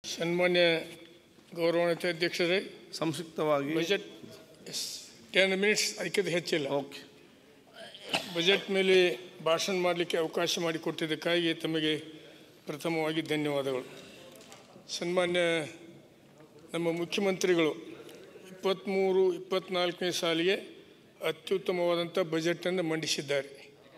ಸನ್ಮಾನ್ಯ ಗೌರವಾನ್ವಿತ ಅಧ್ಯಕ್ಷರೇ ಸಂಕ್ಷಿಪ್ತವಾಗಿ ಬಜೆಟ್ ಟೆನ್ ಮಿನಿಟ್ಸ್ ಅದಕ್ಕಿಂತ ಹೆಚ್ಚಿಲ್ಲ ಓಕೆ ಬಜೆಟ್ ಮೇಲೆ ಭಾಷಣ ಮಾಡಲಿಕ್ಕೆ ಅವಕಾಶ ಮಾಡಿಕೊಟ್ಟಿದ್ದಕ್ಕಾಗಿ ತಮಗೆ ಪ್ರಥಮವಾಗಿ ಧನ್ಯವಾದಗಳು ಸನ್ಮಾನ್ಯ ನಮ್ಮ ಮುಖ್ಯಮಂತ್ರಿಗಳು ಇಪ್ಪತ್ತ್ಮೂರು ಇಪ್ಪತ್ತ್ನಾಲ್ಕನೇ ಸಾಲಿಗೆ ಅತ್ಯುತ್ತಮವಾದಂಥ ಬಜೆಟನ್ನು ಮಂಡಿಸಿದ್ದಾರೆ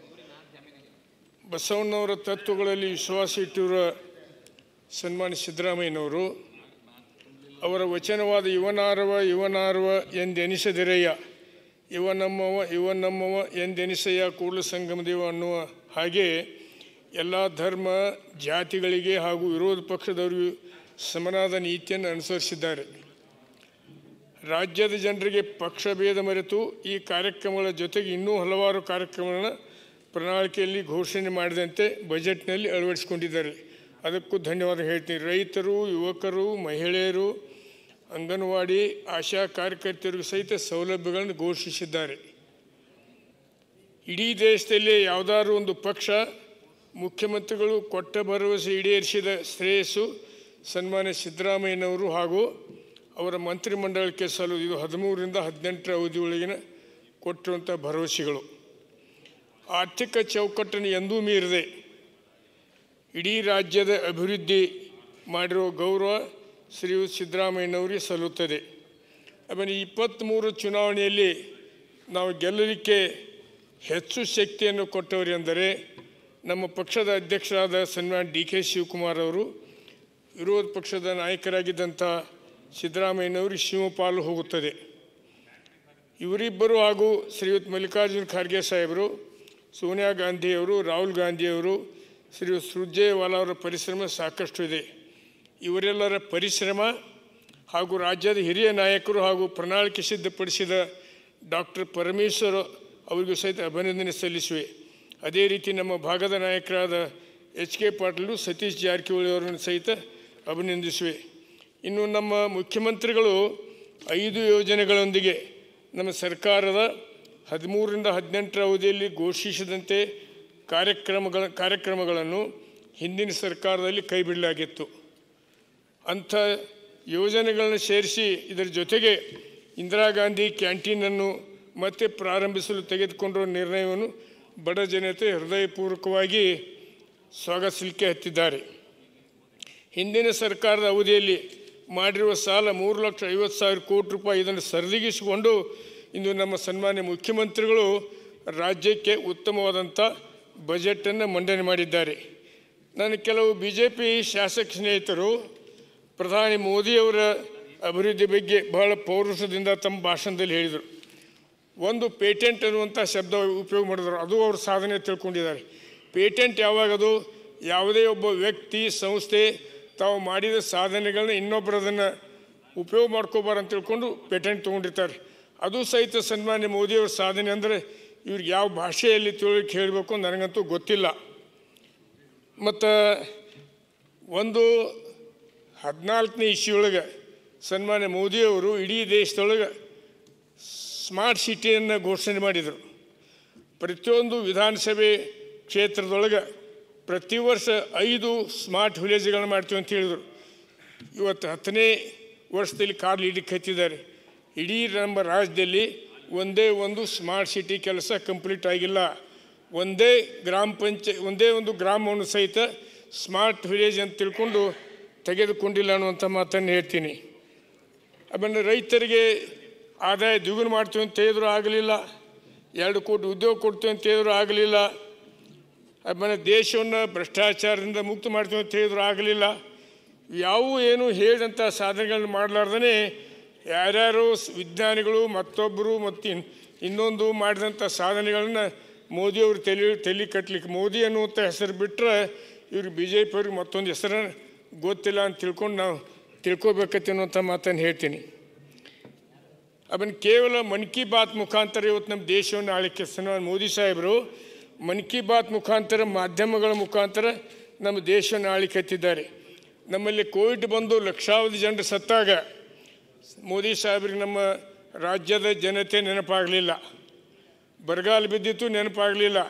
ಬಸವಣ್ಣವರ ತತ್ವಗಳಲ್ಲಿ ವಿಶ್ವಾಸ ಇಟ್ಟಿರುವ ಸನ್ಮಾನ್ಯ ಸಿದ್ದರಾಮಯ್ಯನವರು ಅವರ ವಚನವಾದ ಇವನಾರವ ಇವನಾರವ ಎಂದೆನಿಸದಿರಯ್ಯ ಇವ ನಮ್ಮವ ಇವ ನಮ್ಮವ ಎಂದೆನಿಸಯ್ಯ ಕೂಡಲ ಸಂಗಮದೇವ ಅನ್ನುವ ಹಾಗೆ ಎಲ್ಲ ಧರ್ಮ ಜಾತಿಗಳಿಗೆ ಹಾಗೂ ವಿರೋಧ ಪಕ್ಷದವರಿಗೂ ಸಮನಾದ ನೀತಿಯನ್ನು ಅನುಸರಿಸಿದ್ದಾರೆ ರಾಜ್ಯದ ಜನರಿಗೆ ಪಕ್ಷಭೇದ ಮರೆತು ಈ ಕಾರ್ಯಕ್ರಮಗಳ ಜೊತೆಗೆ ಇನ್ನೂ ಹಲವಾರು ಕಾರ್ಯಕ್ರಮಗಳನ್ನು ಪ್ರಣಾಳಿಕೆಯಲ್ಲಿ ಘೋಷಣೆ ಮಾಡಿದಂತೆ ಬಜೆಟ್ನಲ್ಲಿ ಅಳವಡಿಸಿಕೊಂಡಿದ್ದಾರೆ ಅದಕ್ಕೂ ಧನ್ಯವಾದ ಹೇಳ್ತೀನಿ ರೈತರು ಯುವಕರು ಮಹಿಳೆಯರು ಅಂಗನವಾಡಿ ಆಶಾ ಕಾರ್ಯಕರ್ತರಿಗೂ ಸಹಿತ ಸೌಲಭ್ಯಗಳನ್ನು ಘೋಷಿಸಿದ್ದಾರೆ ಇಡೀ ದೇಶದಲ್ಲಿ ಯಾವುದಾದ್ರೂ ಒಂದು ಪಕ್ಷ ಮುಖ್ಯಮಂತ್ರಿಗಳು ಕೊಟ್ಟ ಭರವಸೆ ಈಡೇರಿಸಿದ ಶ್ರೇಯಸ್ಸು ಸನ್ಮಾನ್ಯ ಸಿದ್ದರಾಮಯ್ಯನವರು ಹಾಗೂ ಅವರ ಮಂತ್ರಿಮಂಡಲಕ್ಕೆ ಸಲ್ಲು ಇದು ಹದಿಮೂರರಿಂದ ಹದಿನೆಂಟರ ಅವಧಿಯೊಳಗಿನ ಕೊಟ್ಟಿರುವಂಥ ಭರವಸೆಗಳು ಆರ್ಥಿಕ ಚೌಕಟ್ಟನ್ನು ಎಂದೂ ಮೀರಿದೆ ಇಡೀ ರಾಜ್ಯದ ಅಭಿವೃದ್ಧಿ ಮಾಡಿರುವ ಗೌರವ ಶ್ರೀಯುತ ಸಿದ್ದರಾಮಯ್ಯನವರಿಗೆ ಸಲ್ಲುತ್ತದೆ ಆಮೇಲೆ ಇಪ್ಪತ್ತ್ಮೂರು ಚುನಾವಣೆಯಲ್ಲಿ ನಾವು ಗೆಲ್ಲಲಿಕ್ಕೆ ಹೆಚ್ಚು ಶಕ್ತಿಯನ್ನು ಕೊಟ್ಟವರು ಎಂದರೆ ನಮ್ಮ ಪಕ್ಷದ ಅಧ್ಯಕ್ಷರಾದ ಸನ್ಮಾನ್ಯ ಡಿ ಕೆ ಶಿವಕುಮಾರ್ ಅವರು ವಿರೋಧ ಪಕ್ಷದ ನಾಯಕರಾಗಿದ್ದಂಥ ಸಿದ್ದರಾಮಯ್ಯನವರು ಶಿವಪಾಲು ಹೋಗುತ್ತದೆ ಇವರಿಬ್ಬರು ಹಾಗೂ ಶ್ರೀಯುತ್ ಮಲ್ಲಿಕಾರ್ಜುನ ಖರ್ಗೆ ಸಾಹೇಬರು ಸೋನಿಯಾ ಗಾಂಧಿಯವರು ರಾಹುಲ್ ಗಾಂಧಿಯವರು ಶ್ರೀಯುತ್ ಸುರ್ಜೇವಾಲಾ ಅವರ ಪರಿಶ್ರಮ ಸಾಕಷ್ಟು ಇದೆ ಇವರೆಲ್ಲರ ಪರಿಶ್ರಮ ಹಾಗೂ ರಾಜ್ಯದ ಹಿರಿಯ ನಾಯಕರು ಹಾಗೂ ಪ್ರಣಾಳಿಕೆ ಸಿದ್ಧಪಡಿಸಿದ ಡಾಕ್ಟರ್ ಪರಮೇಶ್ವರ್ ಅವರಿಗೂ ಸಹಿತ ಅಭಿನಂದನೆ ಸಲ್ಲಿಸುವೆ ಅದೇ ರೀತಿ ನಮ್ಮ ಭಾಗದ ನಾಯಕರಾದ ಎಚ್ ಕೆ ಪಾಟೀಲು ಸತೀಶ್ ಜಾರಕಿಹೊಳಿ ಅವರನ್ನು ಸಹಿತ ಅಭಿನಂದಿಸುವೆ ಇನ್ನು ನಮ್ಮ ಮುಖ್ಯಮಂತ್ರಿಗಳು ಐದು ಯೋಜನೆಗಳೊಂದಿಗೆ ನಮ್ಮ ಸರ್ಕಾರದ ಹದಿಮೂರರಿಂದ ಹದಿನೆಂಟರ ಅವಧಿಯಲ್ಲಿ ಘೋಷಿಸಿದಂತೆ ಕಾರ್ಯಕ್ರಮಗಳ ಕಾರ್ಯಕ್ರಮಗಳನ್ನು ಹಿಂದಿನ ಸರ್ಕಾರದಲ್ಲಿ ಕೈಬಿಡಲಾಗಿತ್ತು ಅಂಥ ಯೋಜನೆಗಳನ್ನು ಸೇರಿಸಿ ಇದರ ಜೊತೆಗೆ ಇಂದಿರಾ ಗಾಂಧಿ ಕ್ಯಾಂಟೀನನ್ನು ಮತ್ತೆ ಪ್ರಾರಂಭಿಸಲು ತೆಗೆದುಕೊಂಡಿರುವ ನಿರ್ಣಯವನ್ನು ಬಡ ಜನತೆ ಹೃದಯಪೂರ್ವಕವಾಗಿ ಸ್ವಾಗತಿಸಲಿಕ್ಕೆ ಹತ್ತಿದ್ದಾರೆ ಹಿಂದಿನ ಸರ್ಕಾರದ ಅವಧಿಯಲ್ಲಿ ಮಾಡಿರುವ ಸಾಲ ಮೂರು ಲಕ್ಷ ಐವತ್ತು ಸಾವಿರ ಕೋಟಿ ರೂಪಾಯಿ ಇದನ್ನು ಸರಿದೂಗಿಸಿಕೊಂಡು ಇಂದು ನಮ್ಮ ಸನ್ಮಾನ್ಯ ಮುಖ್ಯಮಂತ್ರಿಗಳು ರಾಜ್ಯಕ್ಕೆ ಉತ್ತಮವಾದಂಥ ಬಜೆಟನ್ನು ಮಂಡನೆ ಮಾಡಿದ್ದಾರೆ ನಾನು ಕೆಲವು ಬಿ ಜೆ ಪಿ ಶಾಸಕ ಸ್ನೇಹಿತರು ಪ್ರಧಾನಿ ಮೋದಿಯವರ ಅಭಿವೃದ್ಧಿ ಬಗ್ಗೆ ಬಹಳ ಪೌರುಷದಿಂದ ತಮ್ಮ ಭಾಷಣದಲ್ಲಿ ಹೇಳಿದರು ಒಂದು ಪೇಟೆಂಟ್ ಅನ್ನುವಂಥ ಶಬ್ದ ಉಪಯೋಗ ಮಾಡಿದ್ರು ಅದು ಅವ್ರ ಸಾಧನೆ ತಿಳ್ಕೊಂಡಿದ್ದಾರೆ ಪೇಟೆಂಟ್ ಯಾವಾಗದು ಯಾವುದೇ ಒಬ್ಬ ವ್ಯಕ್ತಿ ಸಂಸ್ಥೆ ತಾವು ಮಾಡಿದ ಸಾಧನೆಗಳನ್ನ ಇನ್ನೊಬ್ಬರದನ್ನು ಉಪಯೋಗ ಮಾಡ್ಕೋಬಾರ ಅಂತ ತಿಳ್ಕೊಂಡು ಪೇಟೆಂಟ್ ತೊಗೊಂಡಿರ್ತಾರೆ ಅದು ಸಹಿತ ಸನ್ಮಾನ್ಯ ಮೋದಿಯವರ ಸಾಧನೆ ಅಂದರೆ ಇವ್ರಿಗೆ ಯಾವ ಭಾಷೆಯಲ್ಲಿ ತಿಳುವಳಿಕೆ ಹೇಳಬೇಕು ನನಗಂತೂ ಗೊತ್ತಿಲ್ಲ ಮತ್ತು ಒಂದು ಹದಿನಾಲ್ಕನೇ ಇಶ್ಯೂಳಗೆ ಸನ್ಮಾನ್ಯ ಮೋದಿಯವರು ಇಡೀ ದೇಶದೊಳಗೆ ಸ್ಮಾರ್ಟ್ ಸಿಟಿಯನ್ನು ಘೋಷಣೆ ಮಾಡಿದರು ಪ್ರತಿಯೊಂದು ವಿಧಾನಸಭೆ ಕ್ಷೇತ್ರದೊಳಗೆ ಪ್ರತಿ ವರ್ಷ ಐದು ಸ್ಮಾರ್ಟ್ ವಿಲೇಜ್ಗಳನ್ನ ಮಾಡ್ತೀವಿ ಅಂತ ಹೇಳಿದರು ಇವತ್ತು ಹತ್ತನೇ ವರ್ಷದಲ್ಲಿ ಕಾಲು ಹಿಡಿಕ್ಕೆ ಹತ್ತಿದ್ದಾರೆ ಇಡೀ ನಮ್ಮ ರಾಜ್ಯದಲ್ಲಿ ಒಂದೇ ಒಂದು ಸ್ಮಾರ್ಟ್ ಸಿಟಿ ಕೆಲಸ ಕಂಪ್ಲೀಟ್ ಆಗಿಲ್ಲ ಒಂದೇ ಗ್ರಾಮ ಪಂಚಾಯ ಒಂದೇ ಒಂದು ಗ್ರಾಮವನ್ನು ಸಹಿತ ಸ್ಮಾರ್ಟ್ ವಿಲೇಜ್ ಅಂತ ತಿಳ್ಕೊಂಡು ತೆಗೆದುಕೊಂಡಿಲ್ಲ ಅನ್ನುವಂಥ ಮಾತನ್ನು ಹೇಳ್ತೀನಿ ಆಮೇಲೆ ರೈತರಿಗೆ ಆದಾಯ ದ್ವಿಗುಣ ಮಾಡ್ತೀವಿ ಅಂತ ಹೇಳಿದ್ರು ಆಗಲಿಲ್ಲ ಎರಡು ಕೋಟಿ ಉದ್ಯೋಗ ಕೊಡ್ತೀವಿ ಅಂತ ಹೇಳಿದ್ರು ಆಗಲಿಲ್ಲ ಆಮೇಲೆ ದೇಶವನ್ನು ಭ್ರಷ್ಟಾಚಾರದಿಂದ ಮುಕ್ತ ಮಾಡ್ತೀವಿ ಅಂತ ಹೇಳಿದ್ರು ಆಗಲಿಲ್ಲ ಯಾವುವು ಏನು ಹೇಳಿದಂಥ ಸಾಧನೆಗಳನ್ನ ಮಾಡಲಾರ್ದೇ ಯಾರ್ಯಾರು ಸ್- ವಿಜ್ಞಾನಿಗಳು ಮತ್ತೊಬ್ಬರು ಮತ್ತು ಇನ್ ಇನ್ನೊಂದು ಮಾಡಿದಂಥ ಸಾಧನೆಗಳನ್ನ ಮೋದಿಯವರು ತಲೆ ತಲೆ ಕಟ್ಟಲಿಕ್ಕೆ ಮೋದಿ ಅನ್ನುವಂಥ ಹೆಸರು ಬಿಟ್ಟರೆ ಇವ್ರಿಗೆ ಬಿ ಜೆ ಪಿಯವ್ರಿಗೆ ಮತ್ತೊಂದು ಹೆಸರು ಗೊತ್ತಿಲ್ಲ ಅಂತ ತಿಳ್ಕೊಂಡು ನಾವು ತಿಳ್ಕೊಬೇಕತ್ತೆ ಅನ್ನುವಂಥ ಮಾತನ್ನು ಹೇಳ್ತೀನಿ ಆಮೇಲೆ ಕೇವಲ ಮನ್ ಕಿ ಬಾತ್ ಮುಖಾಂತರ ಇವತ್ತು ನಮ್ಮ ದೇಶವನ್ನು ಆಳಿಕೆ ಸನ್ಮಾನ್ಯ ಮೋದಿ ಸಾಹೇಬರು ಮನ್ ಕಿ ಬಾತ್ ಮುಖಾಂತರ ಮಾಧ್ಯಮಗಳ ಮುಖಾಂತರ ನಮ್ಮ ದೇಶವನ್ನು ಆಳಿಕೆ ಹತ್ತಿದ್ದಾರೆ ನಮ್ಮಲ್ಲಿ ಕೋವಿಡ್ ಬಂದು ಲಕ್ಷಾವಧಿ ಜನರು ಸತ್ತಾಗ ಮೋದಿ ಸಾಹೇಬ್ರಿಗೆ ನಮ್ಮ ರಾಜ್ಯದ ಜನತೆ ನೆನಪಾಗಲಿಲ್ಲ ಬರಗಾಲ ಬಿದ್ದಿತ್ತು ನೆನಪಾಗಲಿಲ್ಲ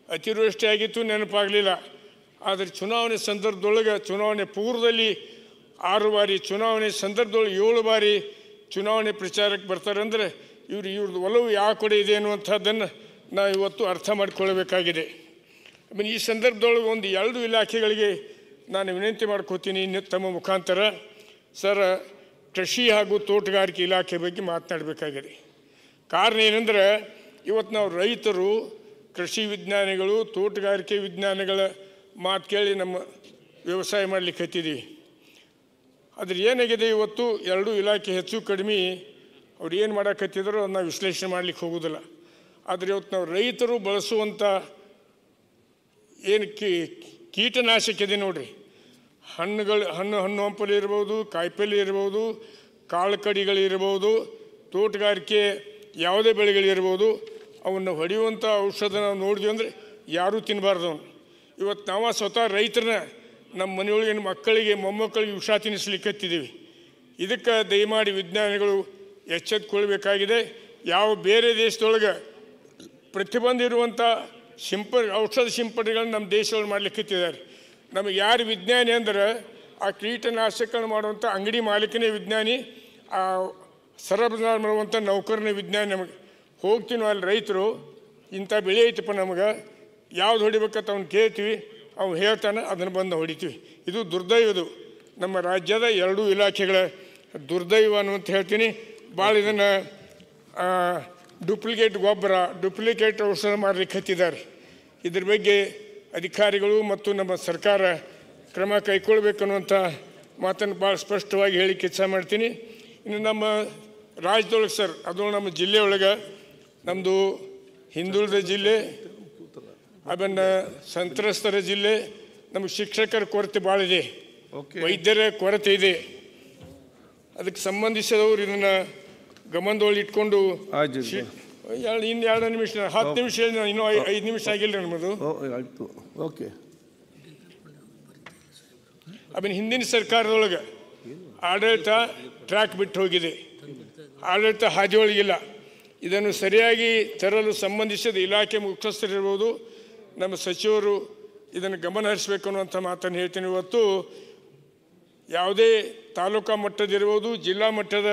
ಅತಿವೃಷ್ಟಿ ಆಗಿತ್ತು ನೆನಪಾಗಲಿಲ್ಲ ಆದರೆ ಚುನಾವಣೆ ಸಂದರ್ಭದೊಳಗೆ ಚುನಾವಣೆ ಪೂರ್ವದಲ್ಲಿ ಆರು ಬಾರಿ ಚುನಾವಣೆ ಸಂದರ್ಭದೊಳಗೆ ಏಳು ಬಾರಿ ಚುನಾವಣೆ ಪ್ರಚಾರಕ್ಕೆ ಬರ್ತಾರೆ ಅಂದರೆ ಇವ್ರು ಇವ್ರದ್ದು ಒಲವು ಯಾವ ಕಡೆ ಇದೆ ಅನ್ನುವಂಥದ್ದನ್ನು ನಾವು ಇವತ್ತು ಅರ್ಥ ಮಾಡಿಕೊಳ್ಳಬೇಕಾಗಿದೆ ಆಮೇಲೆ ಈ ಸಂದರ್ಭದೊಳಗೆ ಒಂದು ಎರಡು ಇಲಾಖೆಗಳಿಗೆ ನಾನು ವಿನಂತಿ ಮಾಡ್ಕೋತೀನಿ ನಿ- ತಮ್ಮ ಮುಖಾಂತರ ಸರ್ ಕೃಷಿ ಹಾಗೂ ತೋಟಗಾರಿಕೆ ಇಲಾಖೆ ಬಗ್ಗೆ ಮಾತನಾಡಬೇಕಾಗಿದೆ ಕಾರಣ ಏನಂದ್ರೆ ಇವತ್ತು ನಾವು ರೈತರು ಕೃಷಿ ವಿಜ್ಞಾನಿಗಳು ತೋಟಗಾರಿಕೆ ವಿಜ್ಞಾನಿಗಳ ಮಾತು ಕೇಳಿ ನಮ್ಮ ವ್ಯವಸಾಯ ಮಾಡಲಿಕ್ಕೆ ಹತ್ತಿದ್ದೀವಿ ಆದ್ರೆ ಏನಾಗಿದೆ ಇವತ್ತು ಎರಡೂ ಇಲಾಖೆ ಹೆಚ್ಚು ಕಡಿಮೆ ಅವ್ರು ಏನು ಮಾಡಕತ್ತಿದ್ರು ಅದನ್ನ ವಿಶ್ಲೇಷಣೆ ಮಾಡಲಿಕ್ಕೆ ಹೋಗೋದಿಲ್ಲ ಆದರೆ ಇವತ್ತು ನಾವು ರೈತರು ಬಳಸುವಂಥ ಏನು ಕೀ ಕೀಟನಾಶಕ ಇದೆ ನೋಡ್ರಿ ಹಣ್ಣುಗಳು ಹಣ್ಣು ಹಣ್ಣು ಹಂಪಲು ಇರ್ಬೋದು ಕಾಯಿಪಲ್ಲೆ ಇರ್ಬೋದು ಕಾಳು ಕಡಿಗಳಿರ್ಬೋದು ತೋಟಗಾರಿಕೆ ಯಾವುದೇ ಬೆಳೆಗಳಿರ್ಬೋದು ಅವನ್ನು ಹೊಡೆಯುವಂಥ ಔಷಧ ನಾವು ನೋಡಿದ್ವಿ ಅಂದರೆ ಯಾರೂ ತಿನ್ನಬಾರ್ದು ಅವನು ಇವತ್ತು ನಾವು ಸ್ವತಃ ರೈತರನ್ನ ನಮ್ಮ ಮನೆಯೊಳಗಿನ ಮಕ್ಕಳಿಗೆ ಮೊಮ್ಮಕ್ಕಳಿಗೆ ವಿಷ ತಿನ್ನಿಸ್ಲಿಕ್ಕತ್ತಿದ್ದೀವಿ ಇದಕ್ಕೆ ದಯಮಾಡಿ ವಿಜ್ಞಾನಿಗಳು ಎಚ್ಚೆತ್ತುಕೊಳ್ಬೇಕಾಗಿದೆ ಯಾವ ಬೇರೆ ದೇಶದೊಳಗೆ ಪ್ರತಿಬಂಧ ಇರುವಂಥ ಸಿಂಪ ಔಷಧ ಸಿಂಪಡಣೆಗಳನ್ನ ನಮ್ಮ ದೇಶಗಳು ಮಾಡ್ಲಿಕ್ಕಿದ್ದಾರೆ ನಮಗೆ ಯಾರು ವಿಜ್ಞಾನಿ ಅಂದ್ರೆ ಆ ಕೀಟನಾಶಕಗಳು ಮಾಡುವಂಥ ಅಂಗಡಿ ಮಾಲೀಕನೇ ವಿಜ್ಞಾನಿ ಆ ಸರಬರಾಜು ಮಾಡುವಂಥ ನೌಕರನೇ ವಿಜ್ಞಾನಿ ನಮಗೆ ಹೋಗ್ತೀವಿ ನಾವು ಅಲ್ಲಿ ರೈತರು ಇಂಥ ಬೆಳೆ ಐತಪ್ಪ ನಮಗೆ ಯಾವ್ದು ಹೊಡಿಬೇಕಂತ ಅವ್ನು ಕೇಳ್ತೀವಿ ಅವ್ನು ಹೇಳ್ತಾನೆ ಅದನ್ನು ಬಂದು ಹೊಡಿತೀವಿ ಇದು ದುರ್ದೈವದು ನಮ್ಮ ರಾಜ್ಯದ ಎರಡೂ ಇಲಾಖೆಗಳ ದುರ್ದೈವ ಅನ್ನುವಂತ ಹೇಳ್ತೀನಿ ಭಾಳ ಇದನ್ನು ಡೂಪ್ಲಿಕೇಟ್ ಗೊಬ್ಬರ ಡೂಪ್ಲಿಕೇಟ್ ಔಷಧ ಮಾರಲಿಕ್ಕೆ ಹತ್ತಿದ್ದಾರೆ ಇದ್ರ ಬಗ್ಗೆ ಅಧಿಕಾರಿಗಳು ಮತ್ತು ನಮ್ಮ ಸರ್ಕಾರ ಕ್ರಮ ಕೈಗೊಳ್ಬೇಕನ್ನುವಂಥ ಮಾತನ್ನು ಭಾಳ ಸ್ಪಷ್ಟವಾಗಿ ಹೇಳಿ ಕೆಲಸ ಮಾಡ್ತೀನಿ ಇನ್ನು ನಮ್ಮ ರಾಜ್ಯದೊಳಗೆ ಸರ್ ಅದು ನಮ್ಮ ಜಿಲ್ಲೆಯೊಳಗೆ ನಮ್ಮದು ಹಿಂದುಳಿದ ಜಿಲ್ಲೆ ಆಮೇಲೆ ಸಂತ್ರಸ್ತರ ಜಿಲ್ಲೆ ನಮಗೆ ಶಿಕ್ಷಕರ ಕೊರತೆ ಭಾಳ ಇದೆ ಓಕೆ ವೈದ್ಯರ ಕೊರತೆ ಇದೆ ಅದಕ್ಕೆ ಸಂಬಂಧಿಸಿದವರು ಇದನ್ನ ಗಮನದೊಳಗೆ ಇಟ್ಕೊಂಡು ಆಯ್ತು ಶಿ- ಎರಡು ಇನ್ನು ಎರಡು ನಿಮಿಷ ಹತ್ತು ನಿಮಿಷ ಹೇಳಿ ನಾನು ಇನ್ನೂ ಐ- ಐದು ನಿಮಿಷ ಆಗಿಲ್ಲ ನಮ್ಮದು ಓ ಆಯಿತು ಓಕೆ ಆಮೇಲೆ ಹಿಂದಿನ ಸರ್ಕಾರದೊಳಗೆ ಆಡಳಿತ ಟ್ರ್ಯಾಕ್ ಬಿಟ್ಟು ಹೋಗಿದೆ ಆಡಳಿತ ಹಾದಿಯೊಳಗಿಲ್ಲ ಇದನ್ನು ಸರಿಯಾಗಿ ತರಲು ಸಂಬಂಧಿಸಿದ ಇಲಾಖೆ ಮುಖ್ಯಸ್ಥರಿರ್ಬೋದು ನಮ್ಮ ಸಚಿವರು ಇದನ್ನು ಗಮನ ಹರಿಸಬೇಕು ಅನ್ನುವಂಥ ಮಾತನ್ನು ಹೇಳ್ತೀನಿ ಇವತ್ತು ಯಾವುದೇ ತಾಲೂಕಾ ಮಟ್ಟದಿರ್ಬೋದು ಜಿಲ್ಲಾ ಮಟ್ಟದ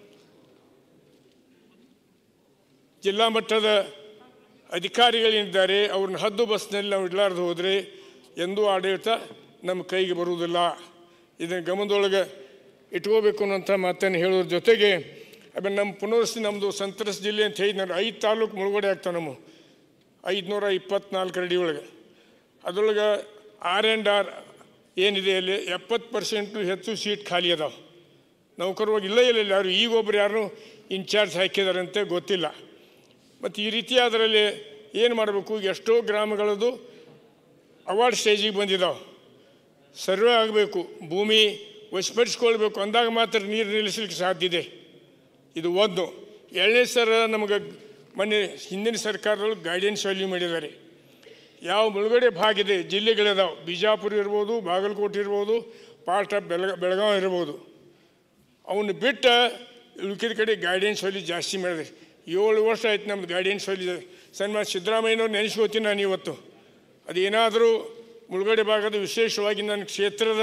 ಜಿಲ್ಲಾ ಮಟ್ಟದ ಅಧಿಕಾರಿಗಳೇನಿದ್ದಾರೆ ಅವ್ರನ್ನ ಹದ್ದು ಬಸ್ನಲ್ಲಿ ನಾವು ಇಡಲಾರ್ದು ಹೋದರೆ ಎಂದೂ ಆಡಳಿತ ನಮ್ಮ ಕೈಗೆ ಬರುವುದಿಲ್ಲ ಇದನ್ನು ಗಮನದೊಳಗೆ ಇಟ್ಕೋಬೇಕು ಅನ್ನೋಂಥ ಮಾತನ್ನು ಹೇಳೋದ್ರ ಜೊತೆಗೆ ಆಮೇಲೆ ನಮ್ಮ ಪುನರ್ವಸತಿ ನಮ್ಮದು ಸಂತ್ರಸ್ ಜಿಲ್ಲೆ ಅಂತ ಹೇಳಿದ್ನಲ್ಲ ಐದು ತಾಲೂಕು ಮುಳುಗಡೆ ಆಗ್ತಾವೆ ನಮ್ಮ ಐದುನೂರ ಇಪ್ಪತ್ನಾಲ್ಕು ಅಡಿ ಒಳಗೆ ಅದರೊಳಗೆ ಆರ್ ಆ್ಯಂಡ್ ಆರ್ ಏನಿದೆ ಅಲ್ಲಿ ಎಪ್ಪತ್ತು ಪರ್ಸೆಂಟು ಹೆಚ್ಚು ಸೀಟ್ ಖಾಲಿ ಅದಾವೆ ನೌಕರವಾಗಿ ಇಲ್ಲ ಇಲ್ಲ ಯಾರು ಈಗ ಒಬ್ರು ಯಾರು ಇನ್ಚಾರ್ಜ್ ಹಾಕಿದಾರಂತೆ ಗೊತ್ತಿಲ್ಲ ಮತ್ತು ಈ ರೀತಿ ಅದರಲ್ಲಿ ಏನು ಮಾಡಬೇಕು ಎಷ್ಟೋ ಗ್ರಾಮಗಳದ್ದು ಅವಾರ್ಡ್ ಸ್ಟೇಜಿಗೆ ಬಂದಿದ್ದಾವೆ ಸರ್ವೆ ಆಗಬೇಕು ಭೂಮಿ ವಶಪಡಿಸ್ಕೊಳ್ಬೇಕು ಅಂದಾಗ ಮಾತ್ರ ನೀರು ನಿಲ್ಲಿಸಲಿಕ್ಕೆ ಸಾಧ್ಯ ಇದೆ ಇದು ಒಂದು ಎರಡನೇ ಸರ ನಮಗೆ ಮೊನ್ನೆ ಹಿಂದಿನ ಸರ್ಕಾರದೊಳಗೆ ಗೈಡೆನ್ಸ್ ವ್ಯಾಲ್ಯೂ ಮಾಡಿದ್ದಾರೆ ಯಾವ ಮುಳುಗಡೆ ಭಾಗ ಇದೆ ಜಿಲ್ಲೆಗಳಿದಾವೆ ಬಿಜಾಪುರ ಇರ್ಬೋದು ಬಾಗಲಕೋಟೆ ಇರ್ಬೋದು ಪಾರ್ಟ್ ಆಫ್ ಬೆಳಗ ಬೆಳಗಾವಿ ಇರ್ಬೋದು ಅವನ್ನ ಬಿಟ್ಟು ಉಳ್ಕಿದ ಕಡೆ ಗೈಡೆನ್ಸ್ ವ್ಯಾಲಿ ಜಾಸ್ತಿ ಮಾಡಿದೆ ಏಳು ವರ್ಷ ಆಯ್ತು ನಮ್ದು ಗೈಡೆನ್ಸ್ ವ್ಯಾಲಿ ಸನ್ಮಾನ ಸಿದ್ದರಾಮಯ್ಯನವ್ರು ನೆನೆಸ್ಕೋತೀನಿ ನಾನು ಇವತ್ತು ಅದೇನಾದರೂ ಮುಳುಗಡೆ ಭಾಗದ ವಿಶೇಷವಾಗಿ ನನ್ನ ಕ್ಷೇತ್ರದ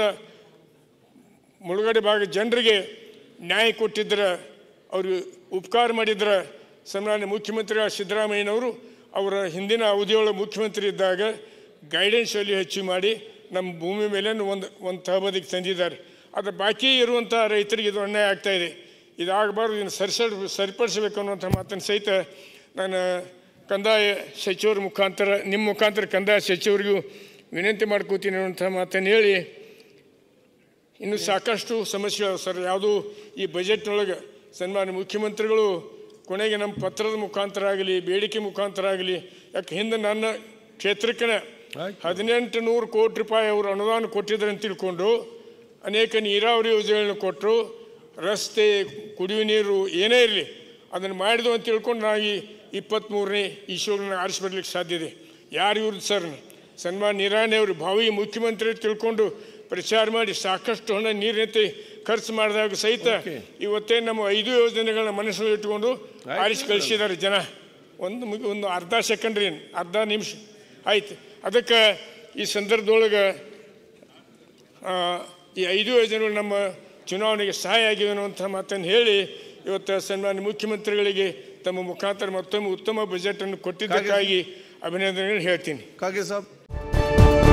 ಮುಳುಗಡೆ ಭಾಗದ ಜನರಿಗೆ ನ್ಯಾಯ ಕೊಟ್ಟಿದ್ರೆ ಅವರು ಉಪಕಾರ ಮಾಡಿದ್ರೆ ಸನ್ಮಾನ್ಯ ಮುಖ್ಯಮಂತ್ರಿ ಸಿದ್ದರಾಮಯ್ಯನವರು ಅವರ ಹಿಂದಿನ ಅವಧಿಯೊಳಗೆ ಮುಖ್ಯಮಂತ್ರಿ ಇದ್ದಾಗ ಗೈಡೆನ್ಸ್ ಅಲ್ಲಿ ಹೆಚ್ಚು ಮಾಡಿ ನಮ್ಮ ಭೂಮಿ ಮೇಲೆ ಒಂದು ಒಂದು ತಹಬದಿಗೆ ತಂದಿದ್ದಾರೆ ಆದರೆ ಬಾಕಿ ಇರುವಂಥ ರೈತರಿಗೆ ಇದು ಅನ್ಯಾಯ ಆಗ್ತಾ ಇದೆ ಇದಾಗಬಾರ್ದು ಇದನ್ನು ಸರಿಸ ಸರಿಪಡಿಸಬೇಕು ಅನ್ನುವಂಥ ಮಾತನ್ನು ಸಹಿತ ನಾನು ಕಂದಾಯ ಸಚಿವರ ಮುಖಾಂತರ ನಿಮ್ಮ ಮುಖಾಂತರ ಕಂದಾಯ ಸಚಿವರಿಗೂ ವಿನಂತಿ ಮಾಡ್ಕೋತೀನಿ ಅನ್ನುವಂಥ ಮಾತನ್ನು ಹೇಳಿ ಇನ್ನು ಸಾಕಷ್ಟು ಸಮಸ್ಯೆಗಳು ಸರ್ ಯಾವುದು ಈ ಬಜೆಟ್ನೊಳಗೆ ಸನ್ಮಾನ್ಯ ಮುಖ್ಯಮಂತ್ರಿಗಳು ಕೊನೆಗೆ ನಮ್ಮ ಪತ್ರದ ಮುಖಾಂತರ ಆಗಲಿ ಬೇಡಿಕೆ ಮುಖಾಂತರ ಆಗಲಿ ಯಾಕೆ ಹಿಂದೆ ನನ್ನ ಕ್ಷೇತ್ರಕ್ಕೆ ಆಯ್ತು. ಹದಿನೆಂಟು ನೂರು ಕೋಟಿ ರೂಪಾಯಿ ಅವರು ಅನುದಾನ ಕೊಟ್ಟಿದ್ದಾರೆ ಅಂತ ತಿಳ್ಕೊಂಡು ಅನೇಕ ನೀರಾವರಿ ಯೋಜನೆಗಳನ್ನು ಕೊಟ್ಟರು ರಸ್ತೆ ಕುಡಿಯುವ ನೀರು ಏನೇ ಇರಲಿ ಅದನ್ನು ಮಾಡಿದ್ವು ಅಂತ ತಿಳ್ಕೊಂಡು ನಾವು ಈ ಇಪ್ಪತ್ತ್ಮೂರನೇ ಈಶ್ವರನ ಆರಿಸಿ ಬರ್ಲಿಕ್ಕೆ ಸಾಧ್ಯ ಇದೆ ಯಾರು ಇವ್ರದ್ದು ಸರ್ ಸನ್ಮಾನ್ ನಿರಾಣಿ ಅವರು ಭಾವಿ ಮುಖ್ಯಮಂತ್ರಿ ಅಂತ ತಿಳ್ಕೊಂಡು ಪ್ರಚಾರ ಮಾಡಿ ಸಾಕಷ್ಟು ಹಣ ನೀರಿನಂತೆ ಖರ್ಚು ಮಾಡಿದಾಗ ಸಹಿತ Okay. ಇವತ್ತೇ ನಮ್ಮ ಐದು ಯೋಜನೆಗಳನ್ನ ಮನಸ್ಸಲ್ಲಿ ಇಟ್ಟುಕೊಂಡು ಆಯ್ತು. ಆರಿಸಿ ಕಳಿಸಿದ್ದಾರೆ ಜನ ಒಂದು ಮುಗಿ ಒಂದು ಅರ್ಧ ಸೆಕೆಂಡ್ ರೀ ಅರ್ಧ ನಿಮಿಷ ಆಯ್ತು ಅದಕ್ಕೆ ಈ ಸಂದರ್ಭದೊಳಗೆ ಆ, ಈ ಐದು ಯೋಜನೆಗಳು ನಮ್ಮ ಚುನಾವಣೆಗೆ ಸಹಾಯ ಆಗಿವೆ ಅನ್ನುವಂಥ ಮಾತನ್ನು ಹೇಳಿ ಇವತ್ತು ಸನ್ಮಾನ್ಯ ಮುಖ್ಯಮಂತ್ರಿಗಳಿಗೆ ತಮ್ಮ ಮುಖಾಂತರ ಮತ್ತೊಮ್ಮೆ ಉತ್ತಮ ಬಜೆಟನ್ನು ಕೊಟ್ಟಿದ್ದಕ್ಕಾಗಿ ಅಭಿನಂದನೆಗಳು ಹೇಳ್ತೀನಿ ಕಾಗೆ ಸಾಬ್